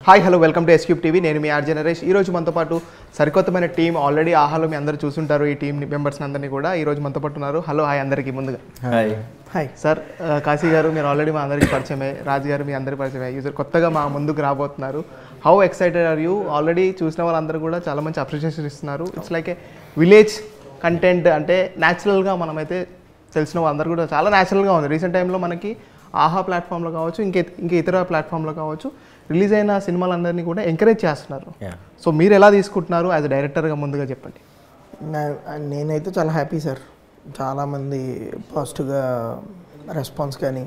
Hi hello welcome to S cube TV నేను మీ RJ Naresh ఈ రోజు మనతో పాటు సరికొత్తమైన టీం ఆల్రెడీ ఆహాలో మీ అందరూ చూసుంటారు ఈ టీం మెంబర్స్ అందరినీ కూడా ఈ రోజు మనతో పాటు ఉన్నారు హలో హాయ్ అందరికీ ముందుగా హాయ్ హాయ్ సార్ ఆ, కాశీ గారు మీరు ఆల్రెడీ మా అందరికీ పరిచయమే రాజు గారు మీ అందరికీ పరిచయమే యూజర్ కొత్తగా మా ముందుకు రాబోతున్నారు how excited are you already చూసిన వాళ్ళందరూ కూడా చాలా మంచి అప్రిషియేషన్ ఇస్తున్నారు it's like a village content అంటే న్యాచురల్గా మనమైతే తెలిసిన వాళ్ళందరూ కూడా చాలా న్యాచురల్గా ఉంది రీసెంట్ టైంలో మనకి ఆహా ప్లాట్ఫామ్లో కావచ్చు ఇంకే ఇంకా ఇతర ప్లాట్ఫామ్లో కావచ్చు రిలీజ్ అయిన సినిమాలందరినీ కూడా ఎంకరేజ్ చేస్తున్నారు యా సో మీరు ఎలా తీసుకుంటున్నారు యాజ్ డైరెక్టర్గా ముందుగా చెప్పండి నా- నేనైతే చాలా హ్యాపీ సార్ చాలామంది పాజిటివ్గా రెస్పాన్స్ కానీ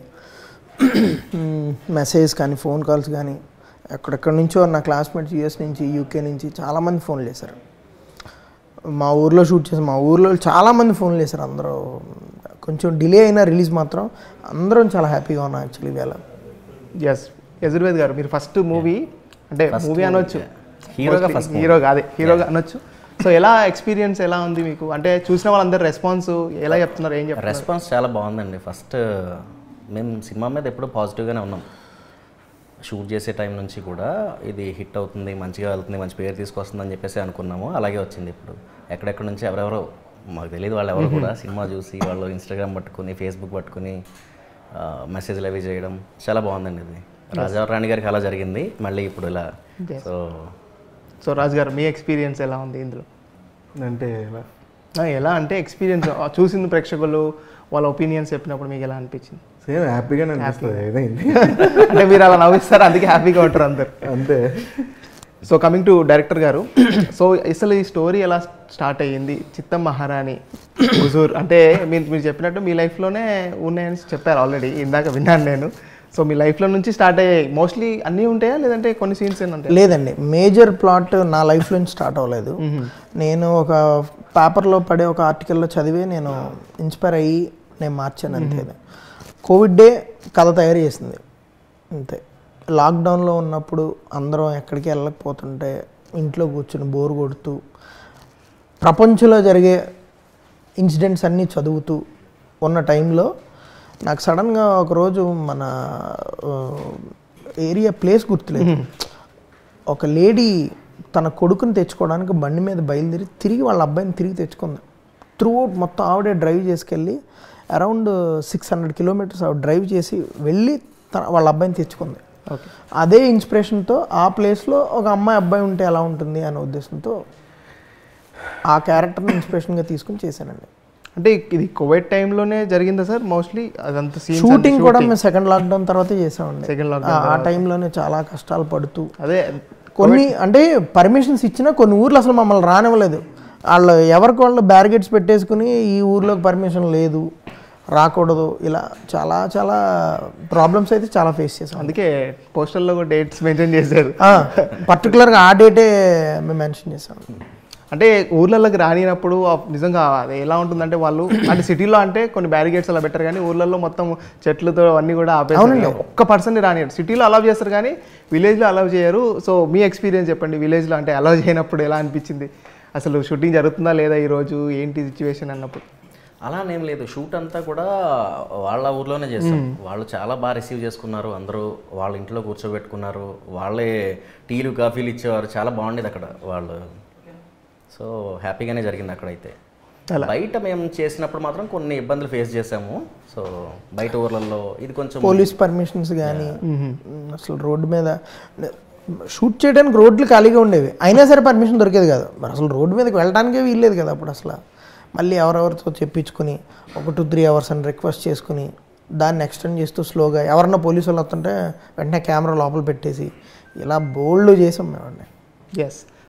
మెసేజ్ కానీ ఫోన్ కాల్స్ కానీ ఎక్కడెక్కడి నుంచో నా క్లాస్మేట్స్ యూఎస్ నుంచి యూకే నుంచి చాలామంది ఫోన్ చేశారు మా ఊర్లో షూట్ చేసాం మా ఊర్లో చాలామంది ఫోన్ చేశారు అందరూ కొంచెం డిలే అయిన రిలీజ్ మాత్రం అందరం చాలా హ్యాపీగా ఉన్నాం యాక్చువల్లీ వేళ ఎస్ యజుర్వేద్ గారు మీరు ఫస్ట్ మూవీ అంటే మూవీ అనొచ్చు హీరోగా ఫస్ట్ హీరోగా అదే హీరోగా అనొచ్చు సో ఎలా ఎక్స్పీరియన్స్ ఎలా ఉంది మీకు అంటే చూసిన వాళ్ళందరూ రెస్పాన్స్ ఎలా చెప్తున్నారు ఏం చెప్తున్నారు రెస్పాన్స్ చాలా బాగుందండి ఫస్ట్ మేము సినిమా మీద ఎప్పుడూ పాజిటివ్గానే ఉన్నాం షూట్ చేసే టైం నుంచి కూడా ఇది హిట్ అవుతుంది మంచిగా వెళ్తుంది మంచి పేరు తీసుకొస్తుంది అని చెప్పేసి అనుకున్నాము అలాగే వచ్చింది ఇప్పుడు ఎక్కడెక్కడ నుంచి ఎవరెవరో మాకు తెలియదు వాళ్ళు ఎవరు కూడా సినిమా చూసి వాళ్ళు ఇన్స్టాగ్రామ్ పట్టుకుని ఫేస్బుక్ పట్టుకుని మెసేజ్లు అవి చేయడం చాలా బాగుందండి ఇది రాజారాణి గారికి అలా జరిగింది మళ్ళీ ఇప్పుడు ఇలా సో సో రాజు గారు మీ ఎక్స్పీరియన్స్ ఎలా ఉంది ఇందులో అంటే ఎలా? ఆ, ఎలా అంటే ఎక్స్పీరియన్స్ చూసింది ప్రేక్షకులు వాళ్ళ ఒపీనియన్స్ చెప్పినప్పుడు మీకు ఎలా అనిపించింది సేమ్ హ్యాపీగానే అనిపిస్తుంది ఏదైంది అంటే మీరు అలా నవ్విస్తారు అందుకే హ్యాపీగా ఉంటారు అందరు అంతే సో కమింగ్ టు డైరెక్టర్ గారు సో అసలు ఈ స్టోరీ ఎలా స్టార్ట్ అయ్యింది చిత్తం మహారాణి హుజూర్ అంటే మీరు మీరు చెప్పినట్టు మీ లైఫ్లోనే ఉన్నాయని చెప్పారు ఆల్రెడీ ఇందాక విన్నాను నేను సో మీ లైఫ్లో నుంచి స్టార్ట్ అయ్యాయి మోస్ట్లీ అన్నీ ఉంటాయా లేదంటే కొన్ని సీన్స్ ఏంటంటే లేదండి మేజర్ ప్లాట్ నా లైఫ్లో నుంచి స్టార్ట్ అవ్వలేదు నేను ఒక పేపర్లో పడే ఒక ఆర్టికల్లో చదివి నేను ఇన్స్పైర్ అయ్యి నేను మార్చాను అంతే కోవిడ్ డే కథ తయారు చేసింది అంతే లాక్డౌన్లో ఉన్నప్పుడు అందరం ఎక్కడికి వెళ్ళకపోతుంటే ఇంట్లో కూర్చుని బోర్ కొడుతూ ప్రపంచంలో జరిగే ఇన్సిడెంట్స్ అన్నీ చదువుతూ ఉన్న టైంలో నాకు సడన్గా ఒకరోజు మన ఏరియా ప్లేస్ గుర్తులేదు ఒక లేడీ తన కొడుకుని తెచ్చుకోవడానికి బండి మీద బయలుదేరి తిరిగి వాళ్ళ అబ్బాయిని తిరిగి తెచ్చుకుంది త్రూ మొత్తం ఆవిడే డ్రైవ్ చేసుకెళ్ళి అరౌండ్ సిక్స్ హండ్రెడ్ కిలోమీటర్స్ ఆవిడ డ్రైవ్ చేసి వెళ్ళి తన వాళ్ళ అబ్బాయిని తెచ్చుకుంది ఓకే అదే ఇన్స్పిరేషన్తో ఆ ప్లేస్లో ఒక అమ్మాయి అబ్బాయి ఉంటే ఎలా ఉంటుంది అనే ఉద్దేశంతో ఆ క్యారెక్టర్ని ఇన్స్పిరేషన్గా తీసుకుని చేశానండి అంటే ఇది కోవిడ్ టైంలోనే జరిగిందా సార్ మోస్ట్లీ అదంతా సీన్ షూటింగ్ కూడా మేము సెకండ్ లాక్డౌన్ తర్వాతే చేసామండి సెకండ్ లాక్ ఆ- ఆ టైంలోనే చాలా కష్టాలు పడుతూ అదే కొన్ని అంటే పర్మిషన్స్ ఇచ్చినా కొన్ని ఊర్లు అసలు మమ్మల్ని రానివ్వలేదు వాళ్ళు ఎవరికి వాళ్ళు బ్యారిగేట్స్ పెట్టేసుకుని ఈ ఊర్లోకి పర్మిషన్ లేదు రాకూడదు ఇలా చాలా చాలా ప్రాబ్లమ్స్ అయితే చాలా ఫేస్ చేసాం అందుకే పోస్టర్లో కూడా డేట్స్ మెన్షన్ చేశారు పర్టికులర్గా ఆ డేటే మేము మెన్షన్ చేసాం అంటే ఊర్లలోకి రానినప్పుడు ఆ నిజంగా అది ఎలా ఉంటుందంటే వాళ్ళు అంటే సిటీలో అంటే కొన్ని బ్యారిగేట్స్ అలా పెట్టారు కానీ ఊర్లలో మొత్తం చెట్లతో అన్నీ కూడా ఆపేస్తారు ఒక్క పర్సన్ రానియరు సిటీలో అలౌ చేస్తారు కానీ విలేజ్లో అలౌ చేయరు సో మీ ఎక్స్పీరియన్స్ చెప్పండి విలేజ్లో అంటే అలౌ చేయనప్పుడు ఎలా అనిపించింది అసలు షూటింగ్ జరుగుతుందా లేదా ఈరోజు ఏంటి సిచ్యువేషన్ అన్నప్పుడు అలానేం లేదు షూట్ అంతా కూడా వాళ్ళ ఊర్లోనే చేస్తాం వాళ్ళు చాలా బాగా రిసీవ్ చేసుకున్నారు అందరూ వాళ్ళ ఇంట్లో కూర్చోబెట్టుకున్నారు వాళ్ళే టీలు కాఫీలు ఇచ్చేవారు చాలా బాగుండేది అక్కడ వాళ్ళు సో హ్యాపీగానే జరిగింది అక్కడైతే బయట మేము చేసినప్పుడు మాత్రం కొన్ని ఇబ్బందులు ఫేస్ చేసాము సో బయట ఊర్లలో ఇది కొంచెం పోలీస్ పర్మిషన్స్ కానీ అసలు రోడ్డు మీద షూట్ చేయడానికి రోడ్లు ఖాళీగా ఉండేవి అయినా సరే పర్మిషన్ దొరికేది కాదు మరి అసలు రోడ్డు మీదకి వెళ్ళడానికే వీల్లేదు కదా అప్పుడు అసలు మళ్ళీ ఎవరెవరితో చెప్పించుకుని ఒక టూ త్రీ అవర్స్ అని రిక్వెస్ట్ చేసుకుని దాన్ని ఎక్స్టెండ్ చేస్తూ స్లోగా ఎవరన్నా పోలీసు వాళ్ళు వస్తుంటే వెంటనే కెమెరా లోపల పెట్టేసి ఇలా బోల్డ్ చేసాం మేమండి ఎస్